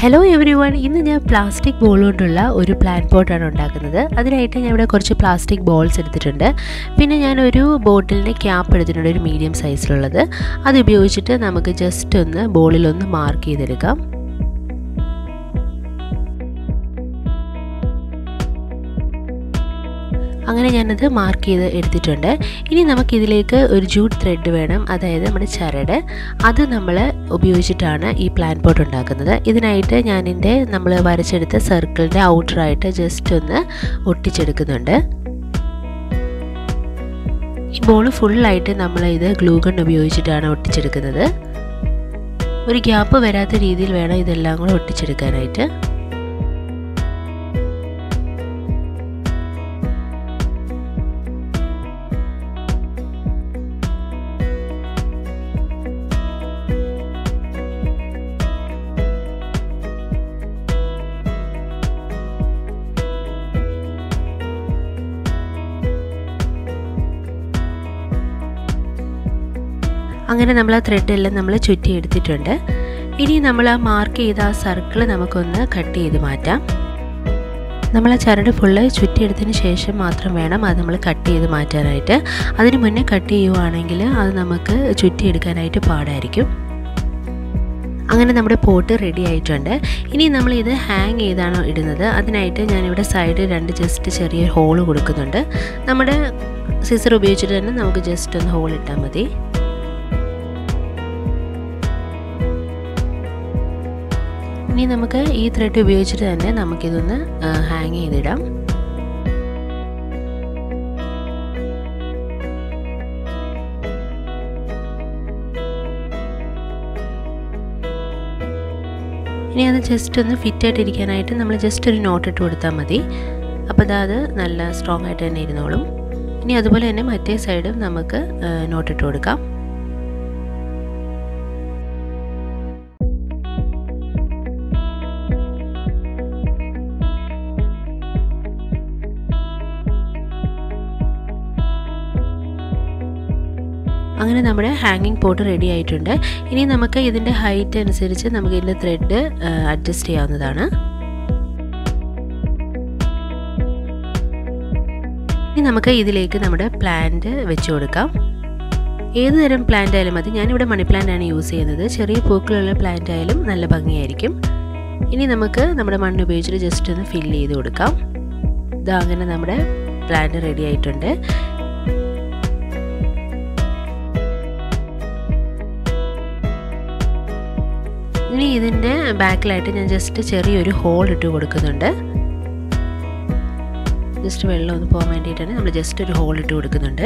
hello every one ഇന്ന് ഞാൻ plastic ball കൊണ്ടുള്ള ഒരു പ്ലാൻ പോട്ടാണ് ഉണ്ടാക്കുന്നത് അതിനായിട്ട് ഞാൻ ഇവിടെ കുറച്ച് പ്ലാസ്റ്റിക് ബോൾസ് എടുത്തിട്ടുണ്ട് പിന്നെ ഞാൻ ഒരു ബോട്ടിലിൻ്റെ ക്യാപ്പ് എടുത്തിട്ടുണ്ട് ഒരു മീഡിയം സൈസിലുള്ളത് അത് ഉപയോഗിച്ചിട്ട് നമുക്ക് ജസ്റ്റ് ഒന്ന് ബോളിലൊന്ന് മാർക്ക് ചെയ്തെടുക്കാം അങ്ങനെ ഞാനത് മാർക്ക് ചെയ്ത് എടുത്തിട്ടുണ്ട് ഇനി നമുക്കിതിലേക്ക് ഒരു ജൂട്ട് ത്രെഡ് വേണം അതായത് നമ്മുടെ ചരട് അത് നമ്മൾ ഉപയോഗിച്ചിട്ടാണ് ഈ പ്ലാൻ പോട്ട് ഉണ്ടാക്കുന്നത് ഇതിനായിട്ട് ഞാനിൻ്റെ നമ്മൾ വരച്ചെടുത്ത സർക്കിളിൻ്റെ ഔട്ടറായിട്ട് ജസ്റ്റ് ഒന്ന് ഒട്ടിച്ചെടുക്കുന്നുണ്ട് ഈ ബോൾ ഫുള്ളായിട്ട് നമ്മൾ ഇത് ഗ്ലൂ ഗൺ ഉപയോഗിച്ചിട്ടാണ് ഒട്ടിച്ചെടുക്കുന്നത് ഒരു ഗ്യാപ്പ് വരാത്ത രീതിയിൽ വേണം ഇതെല്ലാം കൂടെ ഒട്ടിച്ചെടുക്കാനായിട്ട് അങ്ങനെ നമ്മൾ ആ ത്രെഡ് എല്ലാം നമ്മൾ ചുറ്റി എടുത്തിട്ടുണ്ട് ഇനി നമ്മൾ ആ മാർക്ക് ചെയ്ത ആ സർക്കിൾ നമുക്കൊന്ന് കട്ട് ചെയ്ത് മാറ്റാം നമ്മൾ ആ ചരട് ഫുള്ള് ചുറ്റിയെടുത്തതിന് ശേഷം മാത്രം വേണം അത് നമ്മൾ കട്ട് ചെയ്ത് മാറ്റാനായിട്ട് അതിന് മുന്നേ കട്ട് ചെയ്യുവാണെങ്കിൽ അത് നമുക്ക് ചുറ്റിയെടുക്കാനായിട്ട് പാടായിരിക്കും അങ്ങനെ നമ്മുടെ പോട്ട് റെഡി ആയിട്ടുണ്ട് ഇനി നമ്മൾ ഇത് ഹാങ് ചെയ്താണ് ഇടുന്നത് അതിനായിട്ട് ഞാനിവിടെ സൈഡ് രണ്ട് ജസ്റ്റ് ചെറിയ ഹോൾ കൊടുക്കുന്നുണ്ട് നമ്മുടെ സിസർ ഉപയോഗിച്ചിട്ട് തന്നെ നമുക്ക് ജസ്റ്റ് ഒന്ന് ഹോൾ ഇട്ടാൽ മതി ഇനി നമുക്ക് ഈ ത്രെഡ് ഉപയോഗിച്ചിട്ട് തന്നെ നമുക്കിതൊന്ന് ഹാങ് ചെയ്തിടാം ഇനി അത് ജസ്റ്റ് ഒന്ന് ഫിറ്റ് ആയിട്ടിരിക്കാനായിട്ട് നമ്മൾ ജസ്റ്റ് ഒരു നോട്ട് ഇട്ട് കൊടുത്താൽ മതി അപ്പോൾ അത് നല്ല സ്ട്രോങ് ആയിട്ട് തന്നെ ഇരുന്നോളും ഇനി അതുപോലെ തന്നെ മറ്റേ സൈഡും നമുക്ക് നോട്ട് ഇട്ട് കൊടുക്കാം അങ്ങനെ നമ്മുടെ ഹാങ്ങിങ് പോട്ട് റെഡി ആയിട്ടുണ്ട് ഇനി നമുക്ക് ഇതിൻ്റെ ഹൈറ്റ് അനുസരിച്ച് നമുക്ക് ഇതിൻ്റെ ത്രെഡ് അഡ്ജസ്റ്റ് ചെയ്യാവുന്നതാണ് ഇനി നമുക്ക് ഇതിലേക്ക് നമ്മുടെ പ്ലാന്റ് വെച്ച് കൊടുക്കാം ഏത് തരം പ്ലാന്റ് ആയാലും മതി ഞാനിവിടെ മണി പ്ലാന്റ് ആണ് യൂസ് ചെയ്യുന്നത് ചെറിയ പൂക്കളുള്ള പ്ലാന്റ് ആയാലും നല്ല ഭംഗിയായിരിക്കും ഇനി നമുക്ക് നമ്മുടെ മണ്ണ് ഉപയോഗിച്ചിട്ട് ജസ്റ്റ് ഒന്ന് ഫില്ല് ചെയ്ത് കൊടുക്കാം ഇതാ അങ്ങനെ നമ്മുടെ പ്ലാന്റ് റെഡി ആയിട്ടുണ്ട് ഇനി ഇതിൻ്റെ ബാക്കിലായിട്ട് ഞാൻ ജസ്റ്റ് ചെറിയൊരു ഹോൾ ഇട്ട് കൊടുക്കുന്നുണ്ട് ജസ്റ്റ് വെള്ളം ഒന്ന് പോകാൻ വേണ്ടിയിട്ടാണ് നമ്മൾ ജസ്റ്റ് ഒരു ഹോൾ ഇട്ട് കൊടുക്കുന്നുണ്ട്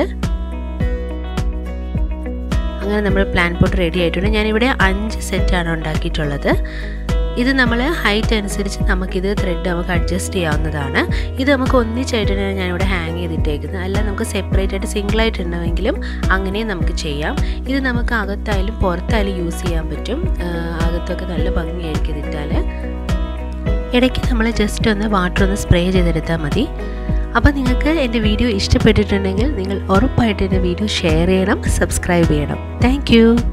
അങ്ങനെ നമ്മൾ പ്ലാൻ പോട്ട് റെഡി ആയിട്ടുണ്ട് ഞാനിവിടെ അഞ്ച് സെറ്റാണ് ഉണ്ടാക്കിയിട്ടുള്ളത് ഇത് നമ്മൾ ഹൈറ്റ് അനുസരിച്ച് നമുക്കിത് ത്രെഡ് നമുക്ക് അഡ്ജസ്റ്റ് ചെയ്യാവുന്നതാണ് ഇത് നമുക്ക് ഒന്നിച്ചായിട്ടാണ് ഞാനിവിടെ ഹാങ് ചെയ്തിട്ടേക്കുന്നത് അല്ല നമുക്ക് സെപ്പറേറ്റ് ആയിട്ട് സിംഗിളായിട്ട് ഉണ്ടെങ്കിലും അങ്ങനെയും നമുക്ക് ചെയ്യാം ഇത് നമുക്ക് അകത്തായാലും പുറത്തായാലും യൂസ് ചെയ്യാൻ പറ്റും അകത്തൊക്കെ നല്ല ഭംഗിയായിരിക്കും ഇതിട്ടാൽ ഇടയ്ക്ക് നമ്മൾ ജസ്റ്റ് ഒന്ന് വാട്ടർ ഒന്ന് സ്പ്രേ ചെയ്തെടുത്താൽ മതി അപ്പോൾ നിങ്ങൾക്ക് എൻ്റെ വീഡിയോ ഇഷ്ടപ്പെട്ടിട്ടുണ്ടെങ്കിൽ നിങ്ങൾ ഉറപ്പായിട്ട് എൻ്റെ വീഡിയോ ഷെയർ ചെയ്യണം സബ്സ്ക്രൈബ് ചെയ്യണം താങ്ക്